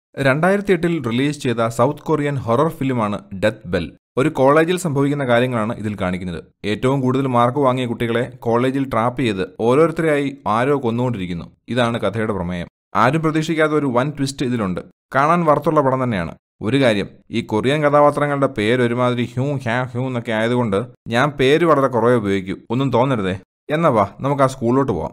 രണ്ടായിരത്തി എട്ടിൽ റിലീസ് ചെയ്ത സൗത്ത് കൊറിയൻ ഹൊറർ ഫിലിമാണ് ഡെത്ത് ബെൽ ഒരു കോളേജിൽ സംഭവിക്കുന്ന കാര്യങ്ങളാണ് ഇതിൽ കാണിക്കുന്നത് ഏറ്റവും കൂടുതൽ മാർക്ക് വാങ്ങിയ കുട്ടികളെ കോളേജിൽ ട്രാപ്പ് ചെയ്ത് ഓരോരുത്തരെയായി ആരോ കൊന്നുകൊണ്ടിരിക്കുന്നു ഇതാണ് കഥയുടെ പ്രമേയം ആരും പ്രതീക്ഷിക്കാത്ത ഒരു വൻ ട്വിസ്റ്റ് ഇതിലുണ്ട് കാണാൻ വറുത്തുള്ള പടം തന്നെയാണ് ഒരു കാര്യം ഈ കൊറിയൻ കഥാപാത്രങ്ങളുടെ പേര് ഒരുമാതിരി ഹ്യൂ ഹ്യാ ഹ്യൂ എന്നൊക്കെ ആയതുകൊണ്ട് ഞാൻ പേര് വളരെ കുറവേ ഉപയോഗിക്കൂ ഒന്നും തോന്നരുതേ എന്നാ വാ നമുക്ക് ആ സ്കൂളിലോട്ട് പോവാം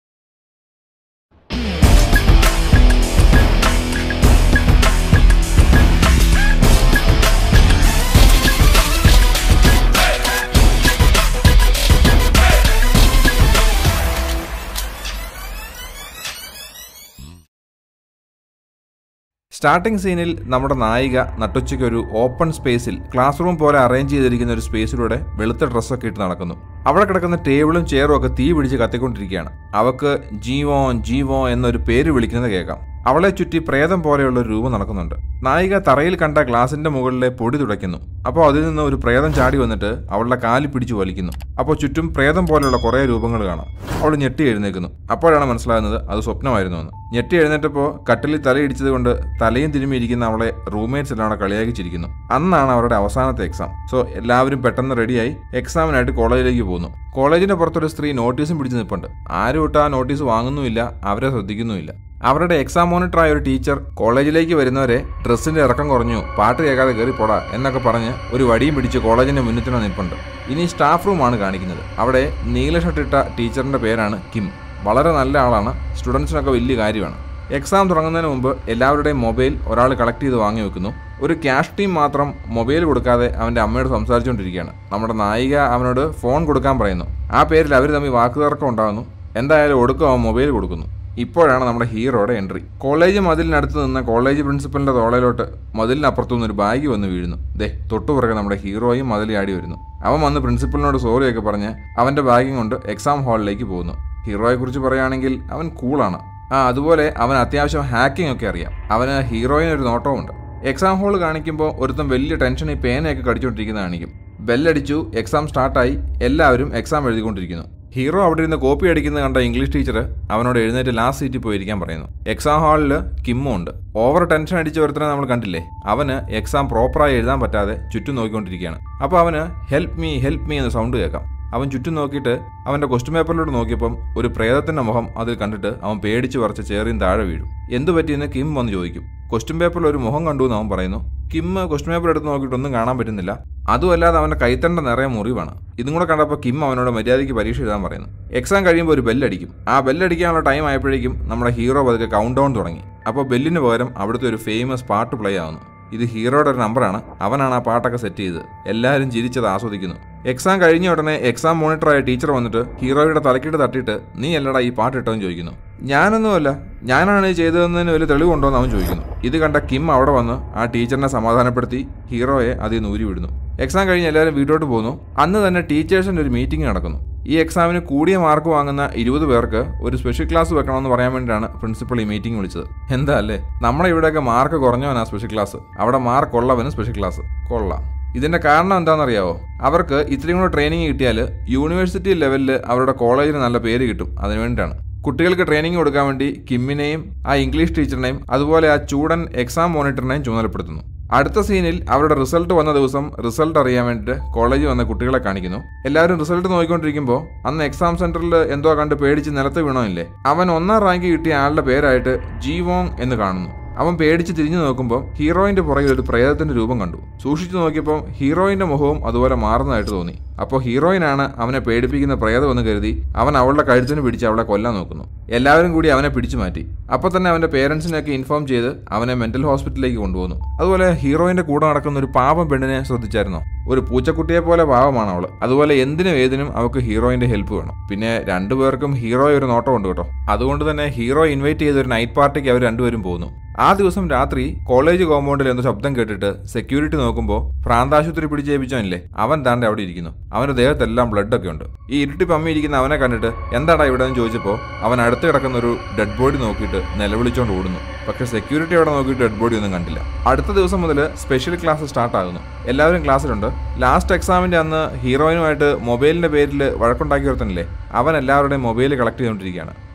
സ്റ്റാർട്ടിംഗ് സീനിൽ നമ്മുടെ നായിക നട്ടുച്ചയ്ക്ക് ഒരു ഓപ്പൺ സ്പേസിൽ ക്ലാസ് റൂം പോലെ അറേഞ്ച് ചെയ്തിരിക്കുന്ന ഒരു സ്പേസിലൂടെ വെളുത്ത ഡ്രസ്സൊക്കെ ഇട്ട് നടക്കുന്നു അവിടെ കിടക്കുന്ന ടേബിളും ചെയറും ഒക്കെ തീ പിടിച്ച് കത്തിക്കൊണ്ടിരിക്കുകയാണ് അവക്ക് ജീവോൻ ജീവോ എന്നൊരു പേര് വിളിക്കുന്നത് കേൾക്കാം അവളെ ചുറ്റി പ്രേതം പോലെയുള്ള ഒരു രൂപം നടക്കുന്നുണ്ട് നായിക തറയിൽ കണ്ട ഗ്ലാസിന്റെ മുകളിലെ പൊടി തുടയ്ക്കുന്നു അപ്പോൾ അതിൽ നിന്ന് ഒരു പ്രേതം ചാടി വന്നിട്ട് അവളുടെ കാലി പിടിച്ചു വലിക്കുന്നു അപ്പോൾ ചുറ്റും പ്രേതം പോലെയുള്ള കുറേ രൂപങ്ങൾ കാണാം അവൾ ഞെട്ടി എഴുന്നേക്കുന്നു അപ്പോഴാണ് മനസ്സിലാകുന്നത് അത് സ്വപ്നമായിരുന്നു എന്ന് ഞെട്ടി എഴുന്നേറ്റപ്പോൾ കട്ടിലിൽ തലയിടിച്ചത് കൊണ്ട് തലയും തിരുമ്മിയിരിക്കുന്ന അവളെ റൂംമേറ്റ്സ് എല്ലാം അവിടെ കളിയാക്കിച്ചിരിക്കുന്നു അന്നാണ് അവരുടെ അവസാനത്തെ എക്സാം സോ എല്ലാവരും പെട്ടെന്ന് റെഡിയായി എക്സാമിനായിട്ട് കോളേജിലേക്ക് പോകുന്നു കോളേജിന്റെ പുറത്തൊരു സ്ത്രീ നോട്ടീസും പിടിച്ചു നിൽപ്പുണ്ട് ആരും ഒട്ട് ആ നോട്ടീസ് വാങ്ങുന്നുമില്ല അവരെ ശ്രദ്ധിക്കുന്നുമില്ല അവരുടെ എക്സാം മോണിറ്ററായ ഒരു ടീച്ചർ കോളേജിലേക്ക് വരുന്നവരെ ഡ്രസ്സിന്റെ ഇറക്കം കുറഞ്ഞു പാട്ട് കേൾക്കാതെ കയറി പോടാ എന്നൊക്കെ പറഞ്ഞ് ഒരു വടിയും പിടിച്ച് കോളേജിന്റെ മുന്നിൽ നിൽപ്പുണ്ട് ഇനി സ്റ്റാഫ് റൂമാണ് കാണിക്കുന്നത് അവിടെ നീല ഷർട്ടിട്ട ടീച്ചറിന്റെ പേരാണ് കിം വളരെ നല്ല ആളാണ് സ്റ്റുഡൻസിനൊക്കെ വലിയ കാര്യമാണ് എക്സാം തുടങ്ങുന്നതിന് മുമ്പ് എല്ലാവരുടെയും മൊബൈൽ ഒരാൾ കളക്ട് ചെയ്ത് വാങ്ങി വെക്കുന്നു ഒരു ക്യാഷ് ടീം മാത്രം മൊബൈൽ കൊടുക്കാതെ അവന്റെ അമ്മയോട് സംസാരിച്ചുകൊണ്ടിരിക്കുകയാണ് നമ്മുടെ നായിക അവനോട് ഫോൺ കൊടുക്കാൻ പറയുന്നു ആ പേരിൽ അവർ തമ്മിൽ വാക്കുതർക്കം ഉണ്ടാകുന്നു എന്തായാലും ഒടുക്കം അവൻ മൊബൈൽ കൊടുക്കുന്നു ഇപ്പോഴാണ് നമ്മുടെ ഹീറോയുടെ എൻട്രി കോളേജ് മതിലിനടുത്ത് നിന്ന് കോളേജ് പ്രിൻസിപ്പലിന്റെ തോളയിലോട്ട് മതിലിനപ്പുറത്തു നിന്ന് ഒരു ബാഗ് വന്ന് വീഴുന്നു ദേ തൊട്ടുപുറകെ നമ്മുടെ ഹീറോയും മതിലിയാടി വരുന്നു അവൻ വന്ന് പ്രിൻസിപ്പലിനോട് സോറിയൊക്കെ പറഞ്ഞ് അവന്റെ ബാഗും കൊണ്ട് എക്സാം ഹാളിലേക്ക് പോകുന്നു ഹീറോയെ കുറിച്ച് പറയുകയാണെങ്കിൽ അവൻ കൂളാണ് ആ അതുപോലെ അവൻ അത്യാവശ്യം ഹാക്കിംഗ് ഒക്കെ അറിയാം അവന് ഹീറോയിന് ഒരു നോട്ടവുമുണ്ട് എക്സാം ഹോൾ കാണിക്കുമ്പോൾ ഒരുത്തം വലിയ ടെൻഷൻ ഈ പേനയൊക്കെ കടിച്ചുകൊണ്ടിരിക്കുന്ന കാണിക്കും ബെല്ലടിച്ചു എക്സാം സ്റ്റാർട്ടായി എല്ലാവരും എക്സാം എഴുതിക്കൊണ്ടിരിക്കുന്നു ഹീറോ അവിടെ ഇരുന്ന് കോപ്പി അടിക്കുന്നത് കണ്ട ഇംഗ്ലീഷ് ടീച്ചർ അവനോട് എഴുന്നേറ്റ് ലാസ്റ്റ് സീറ്റിൽ പോയിരിക്കാൻ പറയുന്നു എക്സാം ഹാളിൽ കിമ്മും ഉണ്ട് ഓവർ ടെൻഷൻ അടിച്ച ഒരുത്തനെ നമ്മൾ കണ്ടില്ലേ അവന് എക്സാം പ്രോപ്പറായി എഴുതാൻ പറ്റാതെ ചുറ്റും നോക്കിക്കൊണ്ടിരിക്കുകയാണ് അപ്പോൾ അവന് ഹെൽപ്പ് മീ ഹെൽപ്പ് മീ എന്ന സൗണ്ട് കേൾക്കാം അവൻ ചുറ്റും നോക്കിയിട്ട് അവന്റെ ക്വസ്റ്റ്യൻ പേപ്പറിലോട്ട് നോക്കിയപ്പം ഒരു പ്രേതത്തിന്റെ മുഖം അതിൽ കണ്ടിട്ട് അവൻ പേടിച്ച് വരച്ച ചേറിയും താഴെ വീഴും എന്തു പറ്റിയെന്ന് കിം വന്ന് ചോദിക്കും ക്വസ്റ്റ്യൻ പേപ്പറിൽ ഒരു മുഖം കണ്ടു എന്ന് അവൻ പറയുന്നു കിം ക്വസ്റ്റ്യൻ പേപ്പർ എടുത്ത് നോക്കിയിട്ട് ഒന്നും കാണാൻ പറ്റുന്നില്ല അതുമല്ലാതെ അവന്റെ കൈത്തണ്ട നിറയെ മുറിവാണ് ഇതും കൂടെ കണ്ടപ്പോൾ കിം അവനോട് മര്യാദയ്ക്ക് പരീക്ഷ എഴുതാൻ പറയുന്നു എക്സാം കഴിയുമ്പോൾ ഒരു ബെല്ലടിക്കും ആ ബെല്ലടിക്കാനുള്ള ടൈം ആയപ്പോഴേക്കും നമ്മുടെ ഹീറോ പതുക്കെ കൗണ്ട് ഡൗൺ തുടങ്ങി അപ്പോൾ ബെല്ലിന് പകരം അവിടുത്തെ ഒരു ഫേമസ് പാട്ട് പ്ലേ ആവുന്നു ഇത് ഹീറോയുടെ ഒരു നമ്പറാണ് അവനാണ് ആ പാട്ടൊക്കെ സെറ്റ് ചെയ്ത് എല്ലാവരും ചിരിച്ചത് ആസ്വദിക്കുന്നു എക്സാം കഴിഞ്ഞ ഉടനെ എക്സാം മോണിറ്ററായ ടീച്ചർ വന്നിട്ട് ഹീറോയുടെ തലക്കിട്ട് തട്ടിയിട്ട് നീ അല്ലടാ ഈ പാട്ട് ഇട്ടോന്ന് ചോദിക്കുന്നു ഞാനൊന്നുമല്ല ഞാനാണ് ഈ ചെയ്തതെന്നതിന് വലിയ തെളിവുണ്ടോ എന്ന് അവൻ ചോദിക്കുന്നു ഇത് കണ്ട കിം അവിടെ വന്ന് ആ ടീച്ചറിനെ സമാധാനപ്പെടുത്തി ഹീറോയെ അതിൽ നിന്ന് ഊരി വിടുന്നു എക്സാം കഴിഞ്ഞ് എല്ലാവരും വീട്ടോട്ട് പോകുന്നു അന്ന് തന്നെ ടീച്ചേഴ്സിന്റെ ഒരു മീറ്റിംഗ് നടക്കുന്നു ഈ എക്സാമിന് കൂടിയ മാർക്ക് വാങ്ങുന്ന ഇരുപത് പേർക്ക് ഒരു സ്പെഷ്യൽ ക്ലാസ് വെക്കണമെന്ന് പറയാൻ വേണ്ടിയിട്ടാണ് പ്രിൻസിപ്പൾ ഈ മീറ്റിംഗ് വിളിച്ചത് എന്താ അല്ലേ നമ്മുടെ ഇവിടെയൊക്കെ മാർക്ക് കുറഞ്ഞവനാ സ്പെഷ്യൽ ക്ലാസ് അവിടെ മാർക്ക് ഉള്ളവന് സ്പെഷ്യൽ ക്ലാസ് കൊള്ളാം ഇതിന്റെ കാരണം എന്താണെന്നറിയാവോ അവർക്ക് ഇത്രയും കൂടെ ട്രെയിനിങ് കിട്ടിയാൽ യൂണിവേഴ്സിറ്റി ലെവലിൽ അവരുടെ കോളേജിന് നല്ല പേര് കിട്ടും അതിനു വേണ്ടിയിട്ടാണ് കുട്ടികൾക്ക് ട്രെയിനിങ് കൊടുക്കാൻ വേണ്ടി കിമ്മിനെയും ആ ഇംഗ്ലീഷ് ടീച്ചറിനെയും അതുപോലെ ആ ചൂടൻ എക്സാം മോണിറ്ററിനെയും ചുമതലപ്പെടുത്തുന്നു അടുത്ത സീനിൽ അവരുടെ റിസൾട്ട് വന്ന ദിവസം റിസൾട്ട് അറിയാൻ വേണ്ടിയിട്ട് കോളേജിൽ വന്ന കുട്ടികളെ കാണിക്കുന്നു എല്ലാവരും റിസൾട്ട് നോക്കിക്കൊണ്ടിരിക്കുമ്പോൾ അന്ന് എക്സാം സെന്ററിൽ എന്തോ കണ്ട് പേടിച്ച് നിലത്ത് വീണോയില്ലേ അവൻ ഒന്നാം റാങ്ക് കിട്ടിയ ആളുടെ പേരായിട്ട് ജീവോങ് എന്ന് കാണുന്നു അവൻ പേടിച്ച് തിരിഞ്ഞു നോക്കുമ്പോൾ ഹീറോയിന്റെ പുറകിൽ ഒരു പ്രേതത്തിന്റെ രൂപം കണ്ടു സൂക്ഷിച്ചു നോക്കിയപ്പോൾ ഹീറോയിന്റെ മുഖവും അതുപോലെ മാറുന്നതായിട്ട് തോന്നി അപ്പോൾ ഹീറോയിനാണ് അവനെ പേടിപ്പിക്കുന്ന പ്രേതമെന്ന് കരുതി അവൻ അവളുടെ കഴുത്തിന് പിടിച്ച് അവളെ കൊല്ലാൻ നോക്കുന്നു എല്ലാവരും കൂടി അവനെ പിടിച്ചു മാറ്റി അപ്പോൾ തന്നെ അവന്റെ പേരൻസിനെയൊക്കെ ഇൻഫോം ചെയ്ത് അവനെ മെന്റൽ ഹോസ്പിറ്റലിലേക്ക് കൊണ്ടുപോകുന്നു അതുപോലെ ഹീറോയിന്റെ കൂടെ നടക്കുന്ന ഒരു പാവം പെണ്ണിനെ ശ്രദ്ധിച്ചായിരുന്നോ ഒരു പൂച്ചക്കുട്ടിയെ പോലെ പാവമാണ് അവള് അതുപോലെ എന്തിനും ഏതിനും അവൾക്ക് ഹീറോയിന്റെ ഹെൽപ്പ് വേണം പിന്നെ രണ്ടുപേർക്കും ഹീറോയെ ഒരു നോട്ടമുണ്ട് കേട്ടോ അതുകൊണ്ട് തന്നെ ഹീറോ ഇൻവൈറ്റ് ചെയ്ത ഒരു നൈറ്റ് പാർട്ടിക്ക് അവർ രണ്ടുപേരും പോകുന്നു ആ ദിവസം രാത്രി കോളേജ് കോമ്പൗണ്ടിൽ എന്തോ ശബ്ദം കേട്ടിട്ട് സെക്യൂരിറ്റി നോക്കുമ്പോൾ പ്രാന്താശുപത്രി പിടിച്ചേപ്പിച്ചോനില്ലേ അവൻ താണ്ട് അവിടെ ഇരിക്കുന്നു അവന്റെ ദേഹത്തെല്ലാം ബ്ലഡ് ഒക്കെ ഉണ്ട് ഈ ഇരുട്ടി പമ്മി ഇരിക്കുന്ന അവനെ കണ്ടിട്ട് എന്താടാ ഇവിടെ എന്ന് ചോദിച്ചപ്പോൾ അവൻ അടുത്ത് കിടക്കുന്ന ഒരു ഡെഡ് ബോഡി നോക്കിയിട്ട് നിലവിളിച്ചോണ്ട് ഓടുന്നു പക്ഷെ സെക്യൂരിറ്റി അവിടെ നോക്കിയിട്ട് ഡെഡ് ബോഡി ഒന്നും കണ്ടില്ല അടുത്ത ദിവസം മുതൽ സ്പെഷ്യൽ ക്ലാസ് സ്റ്റാർട്ട് ആകുന്നു എല്ലാവരും ക്ലാസ്സിലുണ്ട് ലാസ്റ്റ് എക്സാമിന്റെ അന്ന് ഹീറോയിനുമായിട്ട് മൊബൈലിന്റെ പേരിൽ വഴക്കുണ്ടാക്കി ഒരുത്തനില്ലേ അവൻ എല്ലാവരുടെയും മൊബൈൽ കളക്ട് ചെയ്തുകൊണ്ടിരിക്കുകയാണ്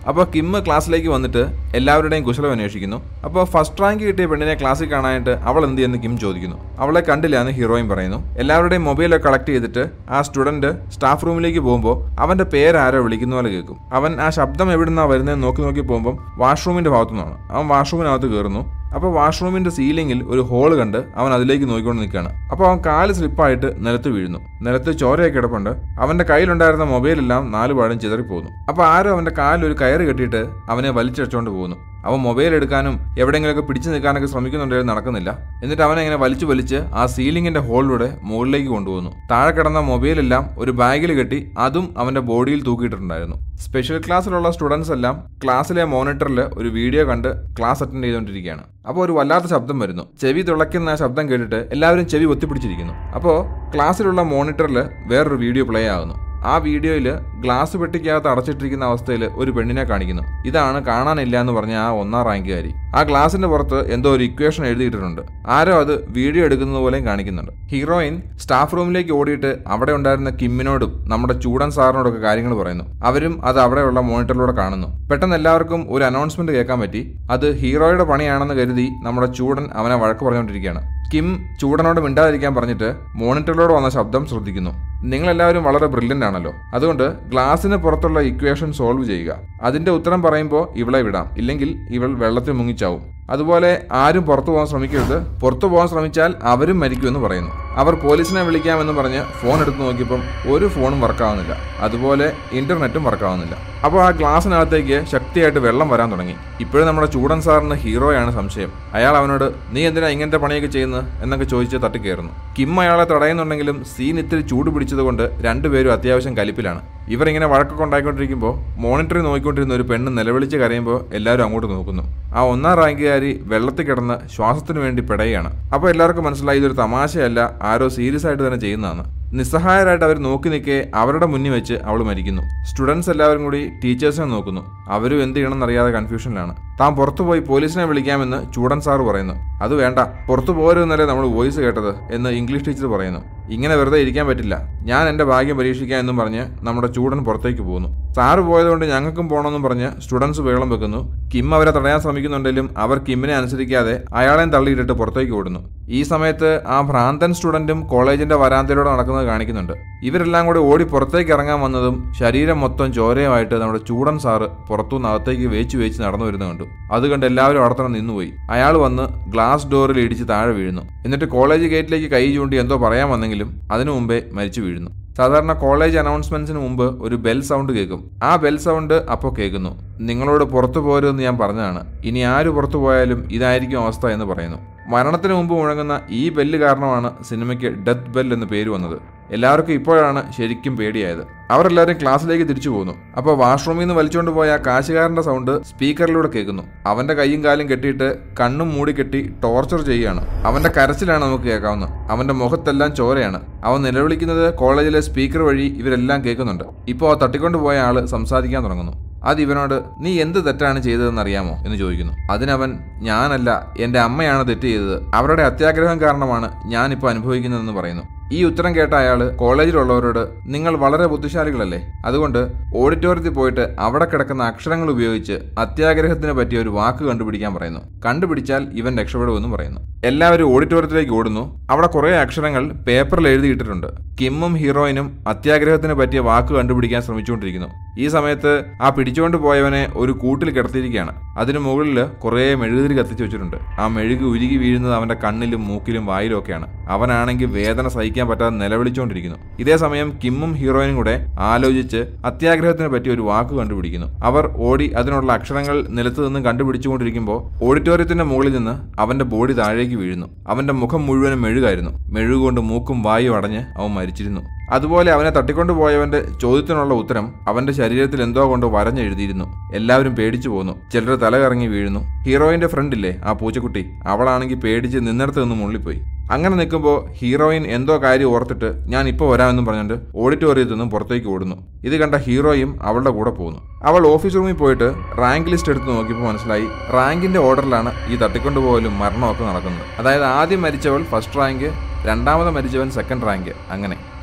അപ്പോൾ കിം ക്ലാസ്സിലേക്ക് വന്നിട്ട് എല്ലാവരുടെയും കുശലം അന്വേഷിക്കുന്നു അപ്പോൾ ഫസ്റ്റ് റാങ്ക് കിട്ടിയ പെണ്ണിനെ ക്ലാസ്സിൽ കാണാനായിട്ട് അവൾ എന്ത് ചെയ്യുന്നു കിം ചോദിക്കുന്നു അവളെ കണ്ടില്ല എന്ന് ഹീറോയിൻ പറയുന്നു എല്ലാവരുടെയും മൊബൈലൊക്കെ കളക്ട് ചെയ്തിട്ട് ആ സ്റ്റുഡന്റ് സ്റ്റാഫ് റൂമിലേക്ക് പോകുമ്പോൾ അവന്റെ പേരാരോ വിളിക്കുന്ന പോലെ കേൾക്കും അവൻ ആ ശബ്ദം എവിടുന്നാ വരുന്നതെന്ന് നോക്കി നോക്കി പോകുമ്പോൾ വാഷ്റൂമിന്റെ ഭാഗത്തു നിന്നാണ് അവൻ വാഷ്റൂമിനകത്ത് കയറുന്നു അപ്പോൾ വാഷ്റൂമിന്റെ സീലിംഗിൽ ഒരു ഹോൾ കണ്ട് അവൻ അതിലേക്ക് നോക്കിക്കൊണ്ട് നിൽക്കുകയാണ് അപ്പോൾ അവൻ കാല് സ്ലിപ്പായിട്ട് നിലത്ത് വീഴുന്നു നിലത്ത് ചോരയൊക്കെ കിടപ്പുണ്ട് അവന്റെ കയ്യിലുണ്ടായിരുന്ന മൊബൈലെല്ലാം നാലുപാടും ചിതറിപ്പോകുന്നു അപ്പോൾ ആരോ അവന്റെ കാലിൽ ഒരു കയറ് കെട്ടിയിട്ട് അവനെ വലിച്ചടിച്ചുകൊണ്ട് പോകുന്നു അവൻ മൊബൈൽ എടുക്കാനും എവിടെയെങ്കിലുമൊക്കെ പിടിച്ചു നിൽക്കാനൊക്കെ ശ്രമിക്കുന്നുണ്ടെങ്കിലും നടക്കുന്നില്ല എന്നിട്ട് അവനെ ഇങ്ങനെ വലിച്ചു വലിച്ച് ആ സീലിംഗിന്റെ ഹോളിലൂടെ മുകളിലേക്ക് കൊണ്ടുപോകുന്നു താഴെ കിടന്ന മൊബൈലെല്ലാം ഒരു ബാഗിൽ കെട്ടി അതും അവന്റെ ബോഡിയിൽ തൂക്കിയിട്ടുണ്ടായിരുന്നു സ്പെഷ്യൽ ക്ലാസ്സിലുള്ള സ്റ്റുഡൻസ് എല്ലാം ക്ലാസ്സിലെ മോണിറ്ററിൽ ഒരു വീഡിയോ കണ്ട് ക്ലാസ് അറ്റൻഡ് ചെയ്തുകൊണ്ടിരിക്കുകയാണ് അപ്പോൾ ഒരു വല്ലാത്ത ശബ്ദം വരുന്നു ചെവി തുളയ്ക്കുന്ന ആ ശബ്ദം കേട്ടിട്ട് എല്ലാവരും ചെവി ഒത്തിപ്പിടിച്ചിരിക്കുന്നു അപ്പോൾ ക്ലാസ്സിലുള്ള മോണിറ്ററിൽ വേറൊരു വീഡിയോ പ്ലേ ആകുന്നു ആ വീഡിയോയിൽ ഗ്ലാസ് പെട്ടിക്കകത്ത് അടച്ചിട്ടിരിക്കുന്ന അവസ്ഥയിൽ ഒരു പെണ്ണിനെ കാണിക്കുന്നു ഇതാണ് കാണാനില്ല എന്ന് പറഞ്ഞ ആ ഒന്നാം റാങ്കുകാരി ആ ഗ്ലാസിന്റെ പുറത്ത് എന്തോ ഒരു ഇക്വേഷൻ എഴുതിയിട്ടുണ്ട് ആരോ അത് വീഡിയോ എടുക്കുന്നത് പോലെയും കാണിക്കുന്നുണ്ട് ഹീറോയിൻ സ്റ്റാഫ് റൂമിലേക്ക് ഓടിയിട്ട് അവിടെ ഉണ്ടായിരുന്ന കിമ്മിനോടും നമ്മുടെ ചൂടൻ സാറിനോടൊക്കെ കാര്യങ്ങൾ പറയുന്നു അവരും അത് അവിടെയുള്ള മോണിറ്ററിലൂടെ കാണുന്നു പെട്ടെന്ന് എല്ലാവർക്കും ഒരു അനൗൺസ്മെന്റ് കേൾക്കാൻ പറ്റി അത് ഹീറോയുടെ പണിയാണെന്ന് കരുതി നമ്മുടെ ചൂടൻ അവനെ വഴക്ക് പറഞ്ഞുകൊണ്ടിരിക്കുകയാണ് കിം ചൂടനോട് മിണ്ടാതിരിക്കാൻ പറഞ്ഞിട്ട് മോണിറ്ററിലൂടെ വന്ന ശബ്ദം ശ്രദ്ധിക്കുന്നു നിങ്ങളെല്ലാവരും വളരെ ബ്രില്യൻ്റ് ആണല്ലോ അതുകൊണ്ട് ഗ്ലാസിന് പുറത്തുള്ള ഇക്വേഷൻ സോൾവ് ചെയ്യുക അതിന്റെ ഉത്തരം പറയുമ്പോൾ ഇവളെ വിടാം ഇല്ലെങ്കിൽ ഇവൾ വെള്ളത്തിൽ മുങ്ങിച്ചാവും അതുപോലെ ആരും പുറത്തു പോകാൻ ശ്രമിക്കരുത് പുറത്തു പോകാൻ ശ്രമിച്ചാൽ അവരും മരിക്കുമെന്ന് പറയുന്നു അവർ പോലീസിനെ വിളിക്കാമെന്ന് പറഞ്ഞ് ഫോൺ എടുത്ത് നോക്കിയപ്പം ഒരു ഫോണും വർക്കാവുന്നില്ല അതുപോലെ ഇന്റർനെറ്റും വർക്കാവുന്നില്ല അപ്പോൾ ആ ഗ്ലാസ്സിനകത്തേക്ക് ശക്തിയായിട്ട് വെള്ളം വരാൻ തുടങ്ങി ഇപ്പോഴും നമ്മുടെ ചൂടൻ സാറിന് ഹീറോയാണ് സംശയം അയാൾ അവനോട് നീ എന്തിനാ ഇങ്ങനത്തെ പണിയൊക്കെ ചെയ്യുന്നത് എന്നൊക്കെ ചോദിച്ച് തട്ടിക്കയറുന്നു കിം അയാളെ തടയുന്നുണ്ടെങ്കിലും സീൻ ഇത്തിരി ചൂട് പിടിച്ചതുകൊണ്ട് രണ്ടുപേരും അത്യാവശ്യം കലിപ്പിലാണ് ഇവർ ഇങ്ങനെ വഴക്കൊക്കെ ഉണ്ടായിക്കൊണ്ടിരിക്കുമ്പോൾ മോണിറ്ററിൽ നോക്കിക്കൊണ്ടിരുന്ന ഒരു പെണ്ണ് നിലവിളിച്ച് കരയുമ്പോൾ എല്ലാവരും അങ്ങോട്ട് നോക്കുന്നു ആ ഒന്നാം റാങ്കുകാരി വെള്ളത്തിൽ കിടന്ന് ശ്വാസത്തിന് വേണ്ടി പിടയുകയാണ് അപ്പോൾ എല്ലാവർക്കും മനസ്സിലായി ഇതൊരു തമാശയല്ല ആരോ സീരിയസ് ആയിട്ട് തന്നെ ചെയ്യുന്നതാണ് നിസ്സഹായരായിട്ട് അവർ നോക്കി നിൽക്കെ അവരുടെ മുന്നിൽ വെച്ച് അവൾ മരിക്കുന്നു സ്റ്റുഡൻസ് എല്ലാവരും കൂടി ടീച്ചേഴ്സിനെ നോക്കുന്നു അവരും എന്ത് ചെയ്യണമെന്നറിയാതെ കൺഫ്യൂഷനിലാണ് താൻ പുറത്തു പോയി പോലീസിനെ വിളിക്കാമെന്ന് ചൂടൻ സാറ് പറയുന്നു അത് വേണ്ട പുറത്തു പോരുന്നല്ലേ നമ്മൾ വോയിസ് കേട്ടത് എന്ന് ഇംഗ്ലീഷ് ടീച്ചർ പറയുന്നു ഇങ്ങനെ വെറുതെ ഇരിക്കാൻ പറ്റില്ല ഞാൻ എൻ്റെ ഭാഗ്യം പരീക്ഷിക്കാം എന്നും പറഞ്ഞ് നമ്മുടെ ചൂടൻ പുറത്തേക്ക് പോകുന്നു സാറ് പോയതുകൊണ്ട് ഞങ്ങൾക്കും പോകണമെന്നും പറഞ്ഞ് സ്റ്റുഡൻസ് വേളം വെക്കുന്നു കിം അവരെ തടയാൻ ശ്രമിക്കുന്നുണ്ടെങ്കിലും അവർ കിമ്മിനെ അനുസരിക്കാതെ അയാളെയും തള്ളിയിട്ടിട്ട് പുറത്തേക്ക് ഓടുന്നു ഈ സമയത്ത് ആ ഭ്രാന്തൻ സ്റ്റുഡന്റും കോളേജിന്റെ വരാന്തയിലൂടെ നടക്കുന്നത് കാണിക്കുന്നുണ്ട് ഇവരെല്ലാം കൂടി ഓടി പുറത്തേക്ക് ഇറങ്ങാൻ വന്നതും ശരീരം മൊത്തം ചോരയുമായിട്ട് നമ്മുടെ ചൂടൻ സാറ് പുറത്തുനിന്ന് അകത്തേക്ക് വേച്ച് വേച്ച് നടന്നു വരുന്നത് കണ്ടു അത് കണ്ട് എല്ലാവരും അവിടെ തന്നെ നിന്നുപോയി അയാൾ വന്ന് ഗ്ലാസ് ഡോറിൽ ഇടിച്ച് താഴെ വീഴുന്നു എന്നിട്ട് കോളേജ് ഗേറ്റിലേക്ക് കൈ ചൂണ്ടി എന്തോ പറയാൻ വന്നെങ്കിലും അതിനു മുമ്പേ മരിച്ചു വീഴുന്നു സാധാരണ കോളേജ് അനൗൺസ്മെന്റ്സിന് മുമ്പ് ഒരു ബെൽ സൗണ്ട് കേൾക്കും ആ ബെൽ സൗണ്ട് അപ്പോൾ കേൾക്കുന്നു നിങ്ങളോട് പുറത്തു പോരുമെന്ന് ഞാൻ പറഞ്ഞതാണ് ഇനി ആര് പുറത്തു പോയാലും ഇതായിരിക്കും അവസ്ഥ എന്ന് പറയുന്നു മരണത്തിന് മുമ്പ് മുഴങ്ങുന്ന ഈ ബെല്ല് കാരണമാണ് സിനിമയ്ക്ക് ഡെത്ത് ബെൽ എന്ന് പേര് വന്നത് എല്ലാവർക്കും ഇപ്പോഴാണ് ശരിക്കും പേടിയായത് അവരെല്ലാവരും ക്ലാസ്സിലേക്ക് തിരിച്ചു പോകുന്നു അപ്പോൾ വാഷ്റൂമിൽ നിന്ന് വലിച്ചുകൊണ്ട് പോയ ആ കാശുകാരന്റെ സൗണ്ട് സ്പീക്കറിലൂടെ കേൾക്കുന്നു അവന്റെ കൈയും കാലും കെട്ടിയിട്ട് കണ്ണും മൂടി കെട്ടി ടോർച്ചർ ചെയ്യുകയാണ് അവന്റെ കരച്ചിലാണ് നമുക്ക് കേൾക്കാവുന്നത് അവന്റെ മുഖത്തെല്ലാം ചോരയാണ് അവൻ നിലവിളിക്കുന്നത് കോളേജിലെ സ്പീക്കർ വഴി ഇവരെല്ലാം കേൾക്കുന്നുണ്ട് ഇപ്പോൾ ആ തട്ടിക്കൊണ്ട് പോയ ആള് സംസാരിക്കാൻ തുടങ്ങുന്നു അത് ഇവനോട് നീ എന്ത് തെറ്റാണ് ചെയ്തതെന്ന് അറിയാമോ എന്ന് ചോദിക്കുന്നു അതിനവൻ ഞാനല്ല എൻ്റെ അമ്മയാണ് തെറ്റ് ചെയ്തത് അവരുടെ അത്യാഗ്രഹം കാരണമാണ് ഞാനിപ്പോൾ അനുഭവിക്കുന്നതെന്ന് പറയുന്നു ഈ ഉത്തരം കേട്ട അയാൾ കോളേജിലുള്ളവരോട് നിങ്ങൾ വളരെ ബുദ്ധിശാലികളല്ലേ അതുകൊണ്ട് ഓഡിറ്റോറിയത്തിൽ പോയിട്ട് അവിടെ കിടക്കുന്ന അക്ഷരങ്ങൾ ഉപയോഗിച്ച് അത്യാഗ്രഹത്തിനെ പറ്റിയ ഒരു വാക്ക് കണ്ടുപിടിക്കാൻ പറയുന്നു കണ്ടുപിടിച്ചാൽ ഇവൻ രക്ഷപ്പെടുമെന്നും പറയുന്നു എല്ലാവരും ഓഡിറ്റോറിയത്തിലേക്ക് ഓടുന്നു അവിടെ കുറേ അക്ഷരങ്ങൾ പേപ്പറിൽ എഴുതിയിട്ടിട്ടുണ്ട് കിമ്മും ഹീറോയിനും അത്യാഗ്രഹത്തിന് പറ്റിയ വാക്ക് കണ്ടുപിടിക്കാൻ ശ്രമിച്ചുകൊണ്ടിരിക്കുന്നു ഈ സമയത്ത് ആ പിടിച്ചുകൊണ്ട് പോയവനെ ഒരു കൂട്ടിൽ കിടത്തിയിരിക്കുകയാണ് അതിനു മുകളിൽ കുറേ മെഴുകുതിരി കത്തിച്ചു വെച്ചിട്ടുണ്ട് ആ മെഴുക് ഉരുകി വീഴുന്നത് അവന്റെ കണ്ണിലും മൂക്കിലും വായിലും ഒക്കെയാണ് അവനാണെങ്കിൽ വേദന സഹിക്കാൻ പറ്റാതെ നിലവിളിച്ചുകൊണ്ടിരിക്കുന്നു ഇതേ സമയം കിമ്മും ഹീറോയിനും കൂടെ ആലോചിച്ച് അത്യാഗ്രഹത്തിനെ പറ്റി ഒരു വാക്ക് കണ്ടുപിടിക്കുന്നു അവർ ഓടി അതിനുള്ള അക്ഷരങ്ങൾ നിലത്ത് നിന്ന് കണ്ടുപിടിച്ചുകൊണ്ടിരിക്കുമ്പോൾ ഓഡിറ്റോറിയത്തിന്റെ മുകളിൽ നിന്ന് അവന്റെ ബോഡി താഴേക്ക് വീഴുന്നു അവന്റെ മുഖം മുഴുവനും മെഴുകായിരുന്നു മെഴുകുകൊണ്ട് മൂക്കും വായും അടഞ്ഞ് അവൻ മരിച്ചിരുന്നു അതുപോലെ അവനെ തട്ടിക്കൊണ്ടുപോയവന്റെ ചോദ്യത്തിനുള്ള ഉത്തരം അവന്റെ ശരീരത്തിൽ എന്തോ കൊണ്ട് വരഞ്ഞെഴുതിയിരുന്നു എല്ലാവരും പേടിച്ചു പോന്നു ചിലർ തല കറങ്ങി വീഴുന്നു ഹീറോയിന്റെ ഫ്രണ്ടില്ലേ ആ പൂച്ചക്കുട്ടി അവളാണെങ്കിൽ പേടിച്ച് നിന്നിടത്ത് നിന്ന് മുള്ളിപ്പോയി അങ്ങനെ നിൽക്കുമ്പോൾ ഹീറോയിൻ എന്തോ കാര്യം ഓർത്തിട്ട് ഞാൻ ഇപ്പോൾ വരാമെന്നും പറഞ്ഞുകൊണ്ട് ഓഡിറ്റോറിയത്തിൽ നിന്നും പുറത്തേക്ക് ഓടുന്നു ഇത് കണ്ട ഹീറോയും അവളുടെ കൂടെ പോകുന്നു അവൾ ഓഫീസ് റൂമിൽ പോയിട്ട് റാങ്ക് ലിസ്റ്റ് എടുത്ത് നോക്കിയപ്പോൾ മനസ്സിലായി റാങ്കിന്റെ ഓർഡറിലാണ് ഈ തട്ടിക്കൊണ്ടുപോകലും മരണമൊക്കെ നടക്കുന്നത് അതായത് ആദ്യം മരിച്ചവൾ ഫസ്റ്റ് റാങ്ക് രണ്ടാമത് മരിച്ചവൻ സെക്കൻഡ് റാങ്ക് അങ്ങനെ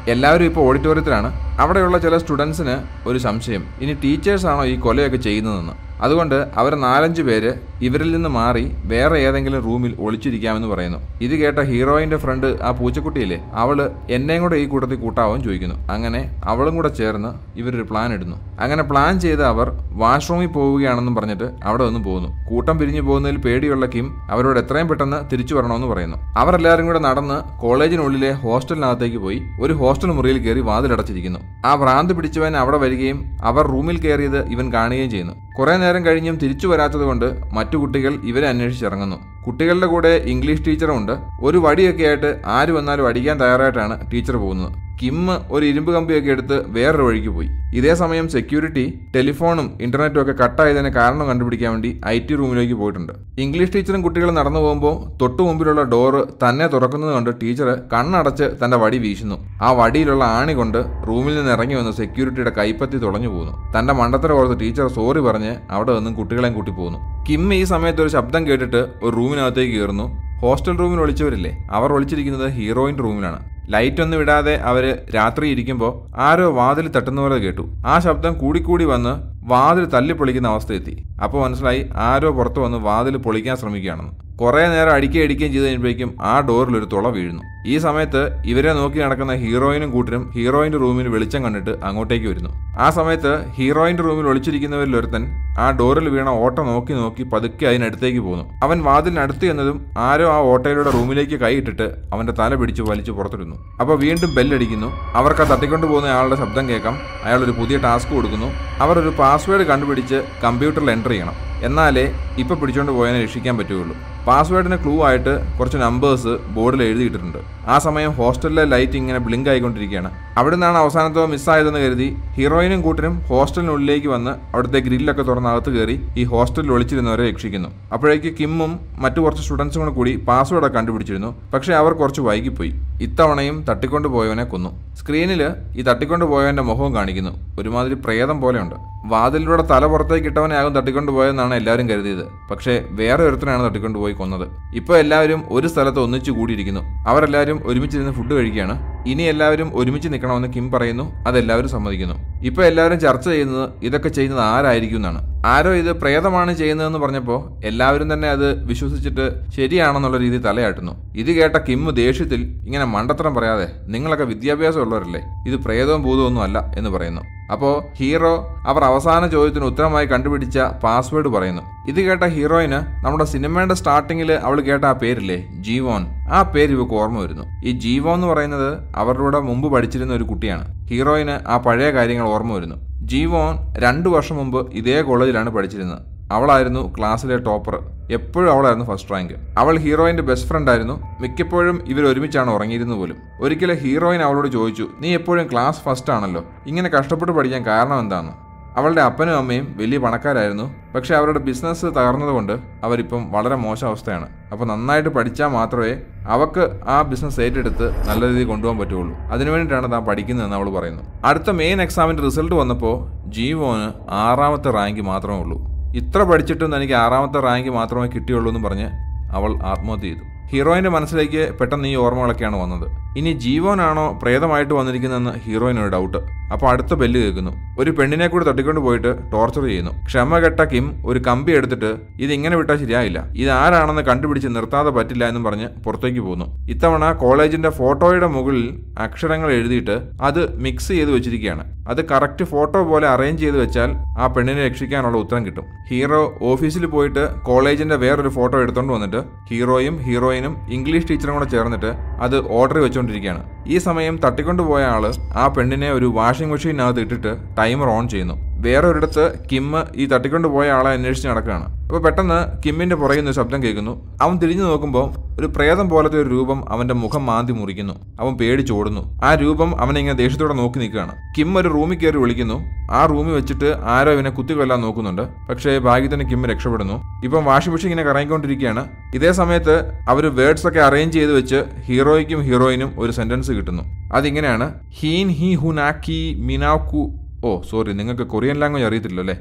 എല്ലാവരും ഇപ്പോൾ ഓഡിറ്റോറിയത്തിലാണ് അവിടെയുള്ള ചില സ്റ്റുഡൻസിന് ഒരു സംശയം ഇനി ടീച്ചേഴ്സാണോ ഈ കൊലയൊക്കെ ചെയ്യുന്നതെന്ന് അതുകൊണ്ട് അവർ നാലഞ്ച് പേര് ഇവരിൽ നിന്ന് മാറി വേറെ ഏതെങ്കിലും റൂമിൽ ഒളിച്ചിരിക്കാമെന്ന് പറയുന്നു ഇത് കേട്ട ഹീറോയിന്റെ ഫ്രണ്ട് ആ പൂച്ചക്കുട്ടിയില്ലേ അവള് എന്നെയും കൂടെ ഈ കൂട്ടത്തിൽ കൂട്ടാവും ചോദിക്കുന്നു അങ്ങനെ അവളും കൂടെ ചേർന്ന് ഇവരൊരു പ്ലാൻ ഇടുന്നു അങ്ങനെ പ്ലാൻ ചെയ്ത് അവർ വാഷ്റൂമിൽ പോവുകയാണെന്നും പറഞ്ഞിട്ട് അവിടെ നിന്ന് പോകുന്നു കൂട്ടം പിരിഞ്ഞു പോകുന്നതിൽ പേടിയുള്ള കിം അവരോട് എത്രയും പെട്ടെന്ന് തിരിച്ചു വരണമെന്ന് പറയുന്നു അവരെല്ലാവരും കൂടെ നടന്ന് കോളേജിനുള്ളിലെ ഹോസ്റ്റലിനകത്തേക്ക് പോയി ഒരു ഹോസ്റ്റൽ മുറിയിൽ കയറി വാതിലടച്ചിരിക്കുന്നു ആ ഭ്രാന്ത് പിടിച്ചവൻ അവിടെ വരികയും അവർ റൂമിൽ കയറിയത് ഇവൻ കാണുകയും ചെയ്യുന്നു കുറെ നേരം കഴിഞ്ഞും തിരിച്ചു വരാത്തതുകൊണ്ട് മറ്റു കുട്ടികൾ ഇവരെ അന്വേഷിച്ചിറങ്ങുന്നു കുട്ടികളുടെ കൂടെ ഇംഗ്ലീഷ് ടീച്ചറുണ്ട് ഒരു വടിയൊക്കെ ആയിട്ട് ആര് വന്നാലും അടിക്കാൻ തയ്യാറായിട്ടാണ് ടീച്ചർ പോകുന്നത് കിമ്മ് ഒരു ഇരുമ്പ് കമ്പിയൊക്കെ എടുത്ത് വേറൊരു വഴിക്ക് പോയി ഇതേ സമയം സെക്യൂരിറ്റി ടെലിഫോണും ഇന്റർനെറ്റും ഒക്കെ കട്ടായതിന് കാരണം കണ്ടുപിടിക്കാൻ വേണ്ടി ഐ ടി റൂമിലേക്ക് പോയിട്ടുണ്ട് ഇംഗ്ലീഷ് ടീച്ചറും കുട്ടികളും നടന്നു പോകുമ്പോൾ തൊട്ടു മുമ്പിലുള്ള ഡോറ് തന്നെ തുറക്കുന്നത് കണ്ട് ടീച്ചർ കണ്ണടച്ച് തന്റെ വടി വീശുന്നു ആ വടിയിലുള്ള ആണി കൊണ്ട് റൂമിൽ നിന്ന് ഇറങ്ങി വന്ന് സെക്യൂരിറ്റിയുടെ കൈപ്പത്തി തുളഞ്ഞു പോകുന്നു തന്റെ മണ്ടത്തരം ഓർത്ത് ടീച്ചർ സോറി പറഞ്ഞ് അവിടെ നിന്നും കുട്ടികളെയും കൂട്ടി പോകുന്നു കിം ഈ സമയത്ത് ഒരു ശബ്ദം കേട്ടിട്ട് ഒരു റൂമിനകത്തേക്ക് കയറുന്നു ഹോസ്റ്റൽ റൂമിൽ ഒളിച്ചവരില്ലേ അവർ ഒളിച്ചിരിക്കുന്നത് ഹീറോയിന്റെ റൂമിലാണ് ലൈറ്റ് ഒന്നും ഇടാതെ അവര് രാത്രി ഇരിക്കുമ്പോൾ ആരോ വാതിൽ തട്ടുന്ന പോലെ കേട്ടു ആ ശബ്ദം കൂടിക്കൂടി വന്ന് വാതിൽ തല്ലിപ്പൊളിക്കുന്ന അവസ്ഥ എത്തി അപ്പോൾ മനസ്സിലായി ആരോ പുറത്ത് വന്ന് വാതിൽ പൊളിക്കാൻ ശ്രമിക്കുകയാണെന്ന് കുറേ നേരം അടിക്കുകയും അടിക്കുകയും ചെയ്ത് കഴിയുമ്പോഴേക്കും ആ ഡോറിൽ ഒരു തുള വീഴുന്നു ഈ സമയത്ത് ഇവരെ നോക്കി നടക്കുന്ന ഹീറോയിനും കൂട്ടരും ഹീറോയിന്റെ റൂമിൽ വെളിച്ചം കണ്ടിട്ട് അങ്ങോട്ടേക്ക് വരുന്നു ആ സമയത്ത് ഹീറോയിന്റെ റൂമിൽ ഒളിച്ചിരിക്കുന്നവരിൽ ഒരുത്തൻ ആ ഡോറിൽ വീണ ഓട്ട നോക്കി നോക്കി പതുക്കെ അതിനടുത്തേക്ക് പോകുന്നു അവൻ വാതിലിനടുത്ത് എന്നതും ആരോ ആ ഓട്ടയിലൂടെ റൂമിലേക്ക് കൈയിട്ടിട്ട് അവന്റെ തല പിടിച്ച് വലിച്ചു പുറത്തിടുന്നു അപ്പോൾ വീണ്ടും ബെല്ലടിക്കുന്നു അവർക്ക് ആ തട്ടിക്കൊണ്ടു പോകുന്ന ആളുടെ ശബ്ദം കേൾക്കാം അയാൾ ഒരു പുതിയ ടാസ്ക് കൊടുക്കുന്നു അവർ ഒരു പാസ്വേഡ് കണ്ടുപിടിച്ച് കമ്പ്യൂട്ടറിൽ എൻ്റർ ചെയ്യണം എന്നാലേ ഇപ്പൊ പിടിച്ചോണ്ട് പോയതിനെ രക്ഷിക്കാൻ പറ്റുകയുള്ളൂ പാസ്വേഡിന് ക്ലൂ ആയിട്ട് കുറച്ച് നമ്പേഴ്സ് ബോർഡിൽ എഴുതിയിട്ടിട്ടുണ്ട് ആ സമയം ഹോസ്റ്റലിലെ ലൈറ്റ് ഇങ്ങനെ ബ്ലിങ്ക് ആയിക്കൊണ്ടിരിക്കുകയാണ് അവിടെ നിന്നാണ് അവസാനത്തോ മിസ്സായതെന്ന് കരുതി ഹീറോയിനും കൂട്ടരും ഹോസ്റ്റലിനുള്ളിലേക്ക് വന്ന് അവിടുത്തെ ഗ്രില്ലൊക്കെ തുറന്ന് അകത്ത് കയറി ഈ ഹോസ്റ്റലിൽ ഒളിച്ചിരുന്നവരെ രക്ഷിക്കുന്നു അപ്പോഴേക്ക് കിമ്മും മറ്റു കുറച്ച് സ്റ്റുഡൻസും കൂടെ കൂടി പാസ്വേഡ് കണ്ടുപിടിച്ചിരുന്നു പക്ഷേ അവർ കുറച്ച് വൈകിപ്പോയി ഇത്തവണയും തട്ടിക്കൊണ്ട് പോയവനെ കൊന്നു സ്ക്രീനിൽ ഈ തട്ടിക്കൊണ്ട് പോയവന്റെ മുഖവും കാണിക്കുന്നു ഒരുമാതിരി പ്രേതം പോലെയുണ്ട് വാതിലിലൂടെ തല പുറത്തേക്ക് ഇട്ടവനാകും തട്ടിക്കൊണ്ട് പോയെന്നാണ് എല്ലാവരും കരുതിയത് പക്ഷേ വേറെ ഒരുത്തനാണ് തട്ടിക്കൊണ്ട് പോയി കൊന്നത് ഇപ്പോൾ എല്ലാവരും ഒരു സ്ഥലത്ത് ഒന്നിച്ചു കൂടിയിരിക്കുന്നു അവരെല്ലാവരും ഒരുമിച്ചിരുന്ന് ഫുഡ് കഴിക്കുകയാണ് ഇനി എല്ലാവരും ഒരുമിച്ച് നിൽക്കണമെന്ന് കിം പറയുന്നു അതെല്ലാവരും സമ്മതിക്കുന്നു ഇപ്പൊ എല്ലാവരും ചർച്ച ചെയ്യുന്നത് ഇതൊക്കെ ചെയ്യുന്നത് ആരായിരിക്കും എന്നാണ് ആരോ ഇത് പ്രേതമാണ് ചെയ്യുന്നതെന്ന് പറഞ്ഞപ്പോൾ എല്ലാവരും തന്നെ അത് വിശ്വസിച്ചിട്ട് ശരിയാണെന്നുള്ള രീതി തലയാട്ടുന്നു ഇത് കേട്ട കിം ദേഷ്യത്തിൽ ഇങ്ങനെ മണ്ടത്തരം പറയാതെ നിങ്ങളൊക്കെ വിദ്യാഭ്യാസം ഉള്ളവരല്ലേ ഇത് പ്രേതവും ഭൂതവും ഒന്നും അല്ല എന്ന് പറയുന്നു അപ്പോൾ ഹീറോ അവർ അവസാന ചോദ്യത്തിന് ഉത്തരമായി കണ്ടുപിടിച്ച പാസ്വേഡ് പറയുന്നു ഇത് കേട്ട ഹീറോയിന് നമ്മുടെ സിനിമയുടെ സ്റ്റാർട്ടിങ്ങിൽ അവൾ കേട്ട ആ പേരില്ലേ ജീവോൻ ആ പേര് ഇവക്ക് ഓർമ്മ വരുന്നു ഈ ജീവോ എന്ന് പറയുന്നത് അവരുടെ കൂടെ മുമ്പ് പഠിച്ചിരുന്ന ഒരു കുട്ടിയാണ് ഹീറോയിന് ആ പഴയ കാര്യങ്ങൾ ഓർമ്മ വരുന്നു ജീവോൻ രണ്ടു വർഷം മുമ്പ് ഇതേ കോളേജിലാണ് പഠിച്ചിരുന്നത് അവളായിരുന്നു ക്ലാസ്സിലെ ടോപ്പർ എപ്പോഴും അവളായിരുന്നു ഫസ്റ്റ് റാങ്ക് അവൾ ഹീറോയിന്റെ ബെസ്റ്റ് ഫ്രണ്ട് ആയിരുന്നു മിക്കപ്പോഴും ഇവർ ഒരുമിച്ചാണ് ഉറങ്ങിയിരുന്നത് പോലും ഒരിക്കലും ഹീറോയിൻ അവളോട് ചോദിച്ചു നീ എപ്പോഴും ക്ലാസ് ഫസ്റ്റ് ആണല്ലോ ഇങ്ങനെ കഷ്ടപ്പെട്ട് പഠിക്കാൻ കാരണം എന്താണ് അവളുടെ അപ്പനും അമ്മയും വലിയ പണക്കാരായിരുന്നു പക്ഷെ അവരുടെ ബിസിനസ് തകർന്നതുകൊണ്ട് അവരിപ്പം വളരെ മോശം അവസ്ഥയാണ് അപ്പോൾ നന്നായിട്ട് പഠിച്ചാൽ മാത്രമേ അവക്ക് ആ ബിസിനസ് ഏറ്റെടുത്ത് നല്ല രീതിയിൽ കൊണ്ടുപോകാൻ പറ്റുള്ളൂ അതിനു വേണ്ടിയിട്ടാണ് താൻ പഠിക്കുന്നതെന്ന് അവൾ പറയുന്നു അടുത്ത മെയിൻ എക്സാമിൻ്റെ റിസൾട്ട് വന്നപ്പോൾ ജീവോന് ആറാമത്തെ റാങ്ക് മാത്രമേ ഉള്ളൂ ഇത്ര പഠിച്ചിട്ടും തനിക്ക് ആറാമത്തെ റാങ്ക് മാത്രമേ കിട്ടിയുള്ളൂ എന്ന് പറഞ്ഞ് അവൾ ആത്മഹത്യ ചെയ്തു ഹീറോയിന്റെ മനസ്സിലേക്ക് പെട്ടെന്ന് ഈ ഓർമ്മകളൊക്കെയാണ് വന്നത് ഇനി ജീവനാണോ പ്രേതമായിട്ട് വന്നിരിക്കുന്നതെന്ന് ഹീറോയിനൊരു ഡൗട്ട് അപ്പോൾ അടുത്ത ബെല്ല് കേൾക്കുന്നു ഒരു പെണ്ണിനെ കൂടി തട്ടിക്കൊണ്ട് പോയിട്ട് ടോർച്ചർ ചെയ്യുന്നു ക്ഷമ കെട്ട കിം ഒരു കമ്പി എടുത്തിട്ട് ഇത് ഇങ്ങനെ വിട്ടാൽ ശരിയായില്ല ഇത് ആരാണെന്ന് കണ്ടുപിടിച്ച് നിർത്താതെ പറ്റില്ല എന്നും പറഞ്ഞ് പുറത്തേക്ക് പോകുന്നു ഇത്തവണ കോളേജിന്റെ ഫോട്ടോയുടെ മുകളിൽ അക്ഷരങ്ങൾ എഴുതിയിട്ട് അത് മിക്സ് ചെയ്ത് വെച്ചിരിക്കുകയാണ് അത് കറക്റ്റ് ഫോട്ടോ പോലെ അറേഞ്ച് ചെയ്ത് വെച്ചാൽ ആ പെണ്ണിനെ രക്ഷിക്കാനുള്ള ഉത്തരം കിട്ടും ഹീറോ ഓഫീസിൽ പോയിട്ട് കോളേജിന്റെ വേറൊരു ഫോട്ടോ എടുത്തോണ്ട് വന്നിട്ട് ഹീറോയും ഹീറോയിനും ഇംഗ്ലീഷ് ടീച്ചറും കൂടെ ചേർന്നിട്ട് അത് ഓർഡർ വെച്ചുകൊണ്ടിരിക്കുകയാണ് ഈ സമയം തട്ടിക്കൊണ്ടുപോയ ആള് ആ പെണ്ണിനെ ഒരു വാഷിംഗ് മെഷീനകത്ത് ഇട്ടിട്ട് ടൈമർ ഓൺ ചെയ്യുന്നു വേറെ ഒരിടത്ത് കിം ഈ തട്ടിക്കൊണ്ട് പോയ ആളെ അന്വേഷിച്ച് നടക്കുകയാണ് അപ്പോൾ പെട്ടെന്ന് കിമ്മിന്റെ പുറകിൽ നിന്ന് ശബ്ദം കേൾക്കുന്നു അവൻ തിരിഞ്ഞു നോക്കുമ്പോൾ ഒരു പ്രേതം പോലത്തെ ഒരു രൂപം അവന്റെ മുഖം മാന്തി മുറിക്കുന്നു അവൻ പേടിച്ചോടുന്നു ആ രൂപം അവനെ ഇങ്ങനെ ദേഷ്യത്തോടെ നോക്കി നിൽക്കുകയാണ് കിം ഒരു റൂമിൽ കയറി വിളിക്കുന്നു ആ റൂമിൽ വെച്ചിട്ട് ആരോ ഇവനെ കുത്തിക്കൊല്ലാൻ നോക്കുന്നുണ്ട് പക്ഷേ ഭാഗ്യത്തിന് കിം രക്ഷപ്പെടുന്നു ഇപ്പം വാഷിംഗ് മെഷീൻ ഇങ്ങനെ കറങ്ങിക്കൊണ്ടിരിക്കുകയാണ് ഇതേ സമയത്ത് അവർ വേർഡ്സ് ഒക്കെ അറേഞ്ച് ചെയ്ത് വെച്ച് ഹീറോയ്ക്കും ഹീറോയിനും ഒരു സെന്റൻസ് കിട്ടുന്നു അതിങ്ങനെയാണ് ഹീൻ ഹി ഹുനാക്കി മിനാക്കു ഓ സോറി നിങ്ങൾക്ക് കൊറിയൻ ലാംഗ്വേജ് അറിയത്തില്ലല്ലോ അല്ലേ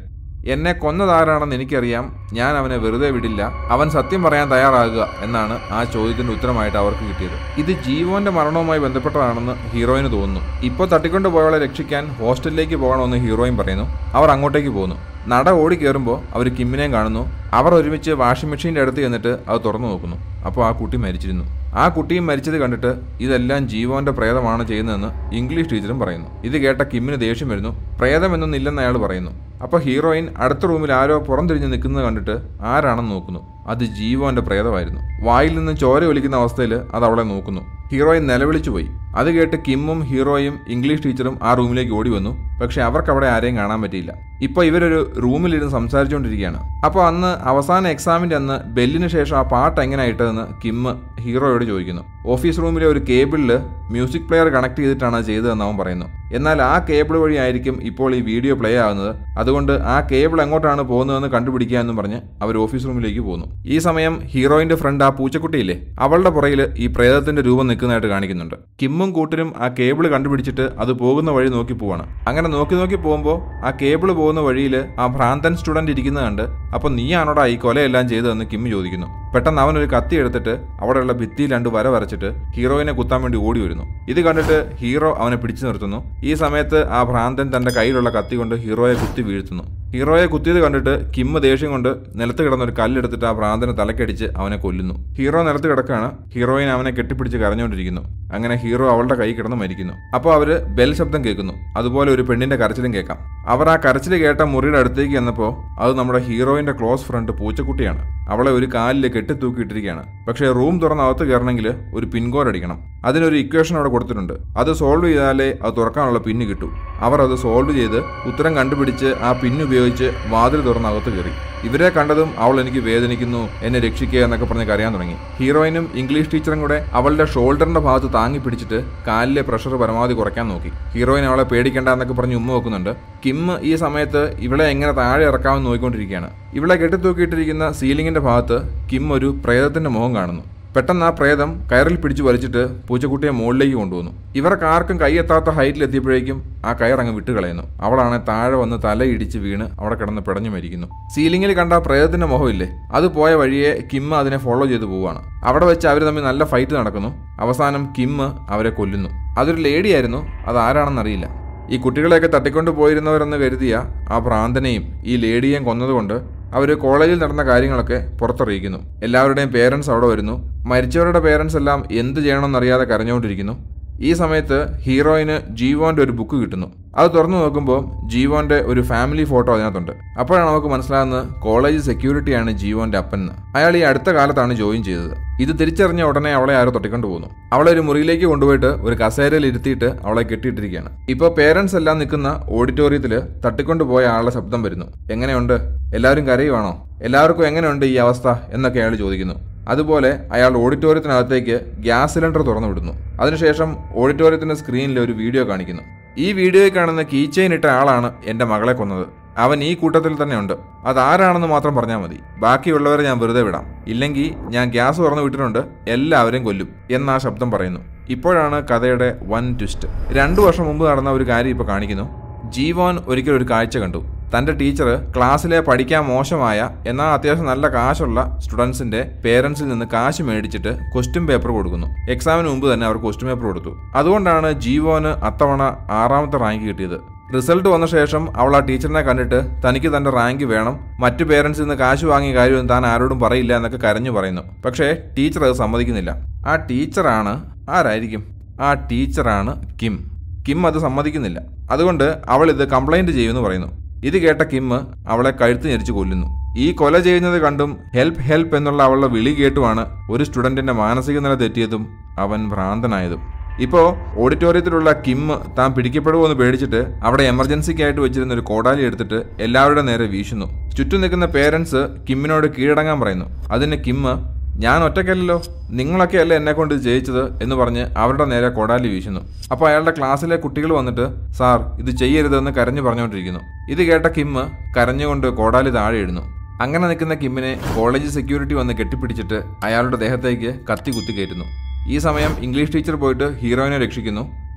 എന്നെ കൊന്നതാരാണെന്ന് എനിക്കറിയാം ഞാൻ അവനെ വെറുതെ വിടില്ല അവൻ സത്യം പറയാൻ തയ്യാറാകുക എന്നാണ് ആ ചോദ്യത്തിന്റെ ഉത്തരമായിട്ട് അവർക്ക് കിട്ടിയത് ഇത് ജീവോന്റെ മരണവുമായി ബന്ധപ്പെട്ടതാണെന്ന് ഹീറോയിന് തോന്നുന്നു ഇപ്പോൾ തട്ടിക്കൊണ്ടുപോയവളെ രക്ഷിക്കാൻ ഹോസ്റ്റലിലേക്ക് പോകണമെന്ന് ഹീറോയിൻ പറയുന്നു അവർ അങ്ങോട്ടേക്ക് പോകുന്നു നട ഓടി കയറുമ്പോൾ അവർ കിമ്മിനെയും കാണുന്നു അവർ ഒരുമിച്ച് വാഷിംഗ് മെഷീൻ്റെ അടുത്ത് ചെന്നിട്ട് അത് തുറന്നു നോക്കുന്നു അപ്പോൾ ആ കുട്ടി മരിച്ചിരുന്നു ആ കുട്ടിയും മരിച്ചത് കണ്ടിട്ട് ഇതെല്ലാം ജീവോന്റെ പ്രേതമാണ് ചെയ്യുന്നതെന്ന് ഇംഗ്ലീഷ് ടീച്ചറും പറയുന്നു ഇത് കേട്ട കിമ്മിന് ദേഷ്യം വരുന്നു പ്രേതമെന്നൊന്നും ഇല്ലെന്ന് അയാൾ പറയുന്നു അപ്പോൾ ഹീറോയിൻ അടുത്ത റൂമിൽ ആരോ പുറംതിരിഞ്ഞ് നിൽക്കുന്നത് കണ്ടിട്ട് ആരാണെന്ന് നോക്കുന്നു അത് ജീവോന്റെ പ്രേതമായിരുന്നു വായിൽ നിന്ന് ചോര ഒലിക്കുന്ന അവസ്ഥയിൽ അത് അവളെ നോക്കുന്നു ഹീറോയിൻ നിലവിളിച്ചു പോയി അത് കേട്ട് കിമ്മും ഹീറോയും ഇംഗ്ലീഷ് ടീച്ചറും ആ റൂമിലേക്ക് ഓടി വന്നു പക്ഷെ അവർക്ക് അവിടെ ആരെയും കാണാൻ പറ്റിയില്ല ഇപ്പൊ ഇവരൊരു റൂമിലിരുന്ന് സംസാരിച്ചുകൊണ്ടിരിക്കുകയാണ് അപ്പോൾ അന്ന് അവസാന എക്സാമിന്റെ അന്ന് ബെല്ലിന് ശേഷം ആ പാട്ട് എങ്ങനെ ഇട്ടതെന്ന് കിമ്മ് ഹീറോയോട് ചോദിക്കുന്നു ഓഫീസ് റൂമിലെ ഒരു കേബിളിൽ മ്യൂസിക് പ്ലെയർ കണക്ട് ചെയ്തിട്ടാണ് അത് ചെയ്തതെന്ന് അവൻ പറയുന്നു എന്നാൽ ആ കേബിൾ വഴി ആയിരിക്കും ഇപ്പോൾ ഈ വീഡിയോ പ്ലേ ആകുന്നത് അതുകൊണ്ട് ആ കേബിൾ എങ്ങോട്ടാണ് പോകുന്നതെന്ന് കണ്ടുപിടിക്കുക എന്നും പറഞ്ഞ് അവർ ഓഫീസ് റൂമിലേക്ക് പോകുന്നു ഈ സമയം ഹീറോയിന്റെ ഫ്രണ്ട് ആ പൂച്ചക്കുട്ടിയില്ലേ അവളുടെ പുറയിൽ ഈ പ്രേതത്തിന്റെ രൂപം നിൽക്കുന്നതായിട്ട് കാണിക്കുന്നുണ്ട് കിമ്മും കൂട്ടരും ആ കേബിൾ കണ്ടുപിടിച്ചിട്ട് അത് പോകുന്ന വഴി നോക്കി പോവാണ് അങ്ങനെ നോക്കി നോക്കി പോകുമ്പോൾ ആ കേബിൾ പോകുന്ന വഴിയിൽ ആ ഭ്രാന്തൻ സ്റ്റുഡന്റ് ഇരിക്കുന്നത് കണ്ട് അപ്പൊ നീയാണോടാ ഈ കൊലയെല്ലാം ചെയ്തതെന്ന് കിം ചോദിക്കുന്നു പെട്ടെന്ന് അവൻ ഒരു കത്തി എടുത്തിട്ട് അവിടെയുള്ള ഭിത്തിയിൽ രണ്ട് വര വരച്ചിട്ട് ഹീറോയിനെ കുത്താൻ വേണ്ടി ഓടി വരുന്നു ഇത് കണ്ടിട്ട് ഹീറോ അവനെ പിടിച്ചു നിർത്തുന്നു ഈ സമയത്ത് ആ ഭ്രാന്തൻ തന്റെ കയ്യിലുള്ള കത്തി കൊണ്ട് ഹീറോയെ കുത്തി വീഴ്ത്തുന്നു ഹീറോയെ കുത്തിയത് കണ്ടിട്ട് കിമ്മ് ദേഷ്യം കൊണ്ട് നിലത്ത് കിടന്ന ഒരു കല്ലെടുത്തിട്ട് ആ ഭ്രാന്തനെ തലക്കടിച്ച് അവനെ കൊല്ലുന്നു ഹീറോ നിലത്ത് കിടക്കാണ് ഹീറോയിൻ അവനെ കെട്ടിപ്പിടിച്ച് കരഞ്ഞുകൊണ്ടിരിക്കുന്നു അങ്ങനെ ഹീറോ അവളുടെ കൈ കിടന്ന് മരിക്കുന്നു അപ്പോൾ അവര് ബെൽ ശബ്ദം കേൾക്കുന്നു അതുപോലെ ഒരു പെണ്ണിന്റെ കരച്ചിലും കേൾക്കാം അവർ ആ കരച്ചിൽ കേട്ട മുറിയുടെ അടുത്തേക്ക് ചെന്നപ്പോൾ അത് നമ്മുടെ ഹീറോയിന്റെ ക്ലോസ് ഫ്രണ്ട് പൂച്ചക്കുട്ടിയാണ് അവളെ ഒരു കാലിൽ കെട്ടിത്തൂക്കിയിട്ടിരിക്കുകയാണ് പക്ഷേ റൂം തുറന്ന് അകത്ത് കയറണമെങ്കിൽ ഒരു പിൻകോഡ് അടിക്കണം അതിനൊരു ഇക്വേഷൻ അവിടെ കൊടുത്തിട്ടുണ്ട് അത് സോൾവ് ചെയ്താലേ അത് തുറക്കാനുള്ള പിന്ന് കിട്ടൂ അവർ അത് സോൾവ് ചെയ്ത് ഉത്തരം കണ്ടുപിടിച്ച് ആ പിന്ന് ഉപയോഗിച്ച് വാതിൽ തുറന്ന് അകത്ത് കയറി ഇവരെ കണ്ടതും അവൾ എനിക്ക് വേദനിക്കുന്നു എന്നെ രക്ഷിക്കുക എന്നൊക്കെ പറഞ്ഞ് കരയാൻ തുടങ്ങി ഹീറോയിനും ഇംഗ്ലീഷ് ടീച്ചറും കൂടെ അവളുടെ ഷോൾഡറിന്റെ ഭാഗത്ത് താങ്ങി പിടിച്ചിട്ട് കാലിലെ പ്രഷർ പരമാവധി കുറയ്ക്കാൻ നോക്കി ഹീറോയിൻ അവളെ പേടിക്കേണ്ട എന്നൊക്കെ പറഞ്ഞ് ഉമ്മ വെക്കുന്നുണ്ട് കിം ഈ സമയത്ത് ഇവളെ എങ്ങനെ താഴെ ഇറക്കാമെന്ന് നോക്കിക്കൊണ്ടിരിക്കുകയാണ് ഇവളെ കെട്ടിത്തൂക്കിയിട്ടിരിക്കുന്ന സീലിംഗിന്റെ ഭാഗത്ത് കിം ഒരു പ്രേതത്തിന്റെ മുഖം കാണുന്നു പെട്ടെന്ന് ആ പ്രേതം കയറിൽ പിടിച്ചു വലിച്ചിട്ട് പൂച്ചക്കുട്ടിയെ മുകളിലേക്ക് കൊണ്ടുവന്നു ഇവർക്ക് ആർക്കും കൈയെത്താത്ത ഹൈറ്റിൽ എത്തിയപ്പോഴേക്കും ആ കയർ അങ്ങ് വിട്ടുകളയുന്നു അവളാണ് താഴെ വന്ന് തലയിടിച്ച് വീണ് അവിടെ കിടന്ന് പിടഞ്ഞു മരിക്കുന്നു സീലിംഗിൽ കണ്ട ആ പ്രേതത്തിന്റെ മുഖമില്ലേ അത് പോയ വഴിയെ കിമ്മ അതിനെ ഫോളോ ചെയ്തു പോവാണ് അവിടെ വെച്ച് അവർ തമ്മിൽ നല്ല ഫൈറ്റ് നടക്കുന്നു അവസാനം കിമ്മ് അവരെ കൊല്ലുന്നു അതൊരു ലേഡിയായിരുന്നു അത് ആരാണെന്നറിയില്ല ഈ കുട്ടികളെയൊക്കെ തട്ടിക്കൊണ്ടു പോയിരുന്നവരെന്ന് കരുതിയ ആ ഭ്രാന്തനെയും ഈ ലേഡിയെയും കൊന്നതുകൊണ്ട് അവർ കോളേജിൽ നടന്ന കാര്യങ്ങളൊക്കെ പുറത്തറിയിക്കുന്നു എല്ലാവരുടെയും പേരൻസ് അവിടെ വരുന്നു മരിച്ചവരുടെ പേരൻസ് എല്ലാം എന്ത് ചെയ്യണമെന്നറിയാതെ കരഞ്ഞുകൊണ്ടിരിക്കുന്നു ഈ സമയത്ത് ഹീറോയിന് ജീവോന്റെ ഒരു ബുക്ക് കിട്ടുന്നു അത് തുറന്നു നോക്കുമ്പോൾ ജീവോന്റെ ഒരു ഫാമിലി ഫോട്ടോ അതിനകത്തുണ്ട് അപ്പോഴാണ് നമുക്ക് മനസ്സിലാകുന്നത് കോളേജ് സെക്യൂരിറ്റിയാണ് ജീവോന്റെ അപ്പനെന്ന് അയാൾ ഈ അടുത്ത കാലത്താണ് ജോയിൻ ചെയ്തത് ഇത് തിരിച്ചറിഞ്ഞ ഉടനെ അവളെ ആരോ തട്ടിക്കൊണ്ട് പോകുന്നു അവളെ ഒരു മുറിയിലേക്ക് കൊണ്ടുപോയിട്ട് ഒരു കസേരയിൽ ഇരുത്തിയിട്ട് അവളെ കെട്ടിയിട്ടിരിക്കുകയാണ് ഇപ്പോൾ പേരൻസ് എല്ലാം നിൽക്കുന്ന ഓഡിറ്റോറിയത്തിൽ തട്ടിക്കൊണ്ടുപോയ ആളുടെ ശബ്ദം വരുന്നു എങ്ങനെയുണ്ട് എല്ലാവരും കരയുവാണോ എല്ലാവർക്കും എങ്ങനെയുണ്ട് ഈ അവസ്ഥ എന്നൊക്കെ അയാൾ ചോദിക്കുന്നു അതുപോലെ അയാൾ ഓഡിറ്റോറിയത്തിനകത്തേക്ക് ഗ്യാസ് സിലിണ്ടർ തുറന്നു വിടുന്നു അതിനുശേഷം ഓഡിറ്റോറിയത്തിന്റെ സ്ക്രീനിൽ ഒരു വീഡിയോ കാണിക്കുന്നു ഈ വീഡിയോയിൽ കാണുന്ന കീ ചെയിൻ ഇട്ട ആളാണ് എന്റെ മകളെ കൊന്നത് അവൻ ഈ കൂട്ടത്തിൽ തന്നെ ഉണ്ട് അതാരാണെന്ന് മാത്രം പറഞ്ഞാൽ മതി ബാക്കിയുള്ളവരെ ഞാൻ വെറുതെ വിടാം ഇല്ലെങ്കിൽ ഞാൻ ഗ്യാസ് തുറന്നു വിട്ടിട്ടുണ്ട് എല്ലാവരെയും കൊല്ലും എന്നാ ശബ്ദം പറയുന്നു ഇപ്പോഴാണ് കഥയുടെ വൻ ട്വിസ്റ്റ് രണ്ടു വർഷം മുമ്പ് നടന്ന ഒരു കാര്യം ഇപ്പോൾ കാണിക്കുന്നു ജീവോൻ ഒരിക്കൽ ഒരു കാഴ്ച കണ്ടു തന്റെ ടീച്ചർ ക്ലാസ്സിലെ പഠിക്കാൻ മോശമായ എന്നാൽ അത്യാവശ്യം നല്ല കാശുള്ള സ്റ്റുഡൻസിന്റെ പേരൻസിൽ നിന്ന് കാശ് മേടിച്ചിട്ട് ക്വസ്റ്റ്യൻ പേപ്പർ കൊടുക്കുന്നു എക്സാമിന് മുമ്പ് തന്നെ അവർ ക്വസ്റ്റ്യൻ പേപ്പർ കൊടുത്തു അതുകൊണ്ടാണ് ജീവോന് അത്തവണ ആറാമത്തെ റാങ്ക് കിട്ടിയത് റിസൾട്ട് വന്ന ശേഷം അവൾ ആ ടീച്ചറിനെ കണ്ടിട്ട് തനിക്ക് തന്റെ റാങ്ക് വേണം മറ്റു പേരൻസിൽ നിന്ന് കാശ് വാങ്ങിയ കാര്യം താൻ ആരോടും പറയില്ല എന്നൊക്കെ കരഞ്ഞു പറയുന്നു പക്ഷേ ടീച്ചർ അത് സമ്മതിക്കുന്നില്ല ആ ടീച്ചറാണ് ആരായിരിക്കും ആ ടീച്ചറാണ് കിം കിം അത് സമ്മതിക്കുന്നില്ല അതുകൊണ്ട് അവൾ ഇത് കംപ്ലൈന്റ് ചെയ്യുമെന്ന് പറയുന്നു ഇത് കേട്ട കിം അവളെ കഴുത്ത് ഞെരിച്ച് കൊല്ലുന്നു ഈ കൊല ചെയ്യുന്നത് കണ്ടും ഹെൽപ്പ് ഹെൽപ്പ് എന്നുള്ള അവളുടെ വിളി കേട്ടുമാണ് ഒരു സ്റ്റുഡന്റിന്റെ മാനസിക നില തെറ്റിയതും അവൻ ഭ്രാന്തനായതും ഇപ്പോ ഓഡിറ്റോറിയത്തിലുള്ള കിം താൻ പിടിക്കപ്പെടുമോ എന്ന് പേടിച്ചിട്ട് അവിടെ എമർജൻസിക്കായിട്ട് വെച്ചിരുന്ന ഒരു കോടാലി എടുത്തിട്ട് എല്ലാവരുടെ നേരെ വീശുന്നു ചുറ്റും നിൽക്കുന്ന പേരൻസ് കിമ്മിനോട് കീഴടങ്ങാൻ പറയുന്നു അതിന് കിം ഞാൻ ഒറ്റയ്ക്കല്ലല്ലോ നിങ്ങളൊക്കെ അല്ലേ എന്നെ കൊണ്ട് ഇത് ജയിച്ചത് എന്ന് പറഞ്ഞ് അവരുടെ നേരെ കൊടാലി വീശുന്നു അപ്പോൾ അയാളുടെ ക്ലാസ്സിലെ കുട്ടികൾ വന്നിട്ട് സാർ ഇത് ചെയ്യരുതെന്ന് കരഞ്ഞു പറഞ്ഞുകൊണ്ടിരിക്കുന്നു ഇത് കേട്ട കിം കരഞ്ഞുകൊണ്ട് കോടാലി താഴെ ഇടുന്നു അങ്ങനെ നിൽക്കുന്ന കിമ്മിനെ കോളേജ് സെക്യൂരിറ്റി വന്ന് കെട്ടിപ്പിടിച്ചിട്ട് അയാളുടെ ദേഹത്തേക്ക് കത്തി കുത്തി കയറ്റുന്നു ഈ സമയം ഇംഗ്ലീഷ് ടീച്ചർ പോയിട്ട് ഹീറോയിനെ രക്ഷിക്കുന്നു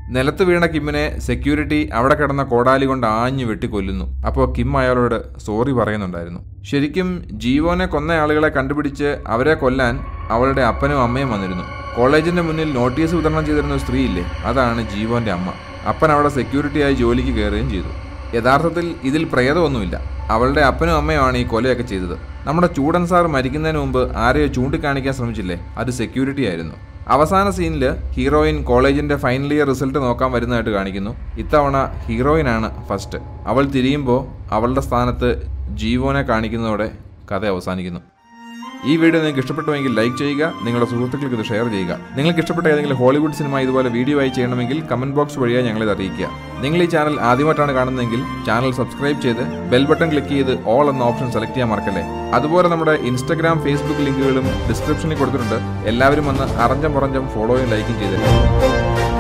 നിലത്ത് വീണ കിമ്മിനെ സെക്യൂരിറ്റി അവിടെ കിടന്ന കോടാലി കൊണ്ട് ആഞ്ഞു വെട്ടിക്കൊല്ലുന്നു അപ്പോൾ കിം അയാളോട് സോറി പറയുന്നുണ്ടായിരുന്നു ശരിക്കും ജീവോനെ കൊന്ന ആളുകളെ കണ്ടുപിടിച്ച് അവരെ കൊല്ലാൻ അവളുടെ അപ്പനും അമ്മയും വന്നിരുന്നു കോളേജിന്റെ മുന്നിൽ നോട്ടീസ് വിതരണം ചെയ്തിരുന്ന ഒരു സ്ത്രീയില്ലേ അതാണ് ജീവോന്റെ അമ്മ അപ്പൻ അവിടെ സെക്യൂരിറ്റിയായി ജോലിക്ക് കയറുകയും ചെയ്തു യഥാർത്ഥത്തിൽ ഇതിൽ പ്രേതമൊന്നുമില്ല അവളുടെ അപ്പനും അമ്മയുമാണ് ഈ കൊലയൊക്കെ ചെയ്തത് നമ്മുടെ ചൂടൻ സാർ മരിക്കുന്നതിന് മുമ്പ് ആരെയോ ചൂണ്ടിക്കാണിക്കാൻ ശ്രമിച്ചില്ലേ അത് സെക്യൂരിറ്റി ആയിരുന്നു അവസാന സീനിൽ ഹീറോയിൻ കോളേജിന്റെ ഫൈനൽ ഇയർ റിസൾട്ട് നോക്കാൻ വരുന്നതായിട്ട് കാണിക്കുന്നു ഇത്തവണ ഹീറോയിനാണ് ഫസ്റ്റ് അവൾ തിരിയുമ്പോൾ അവളുടെ സ്ഥാനത്ത് ജീവോനെ കാണിക്കുന്നതോടെ കഥ അവസാനിക്കുന്നു ഈ വീഡിയോ നിങ്ങൾക്ക് ഇഷ്ടപ്പെട്ടുവെങ്കിൽ ലൈക്ക് ചെയ്യുക നിങ്ങളുടെ സുഹൃത്തുക്കൾക്ക് ഇത് ഷെയർ ചെയ്യുക നിങ്ങൾക്ക് ഇഷ്ടപ്പെട്ട ഏതെങ്കിലും ഹോളിവുഡ് സിനിമ ഇതുപോലെ വീഡിയോ ആയി ചെയ്യണമെങ്കിൽ കമന്റ് ബോക്സ് വഴിയായി ഞങ്ങളെ അറിയിക്കുക നിങ്ങൾ ഈ ചാനൽ ആദ്യമായിട്ടാണ് കാണുന്നതെങ്കിൽ ചാനൽ സബ്സ്ക്രൈബ് ചെയ്ത് ബെൽ ബട്ടൺ ക്ലിക്ക് ചെയ്ത് ഓൾ എന്ന ഓപ്ഷൻ സെലക്ട് ചെയ്യാൻ മറക്കല്ലേ അതുപോലെ നമ്മുടെ ഇൻസ്റ്റഗ്രാം ഫേസ്ബുക്ക് ലിങ്കുകളും ഡിസ്ക്രിപ്ഷനിൽ കൊടുത്തിട്ടുണ്ട് എല്ലാവരും വന്ന് അറിഞ്ഞം പുറഞ്ഞം ഫോളോയും ലൈക്കും ചെയ്തേക്കും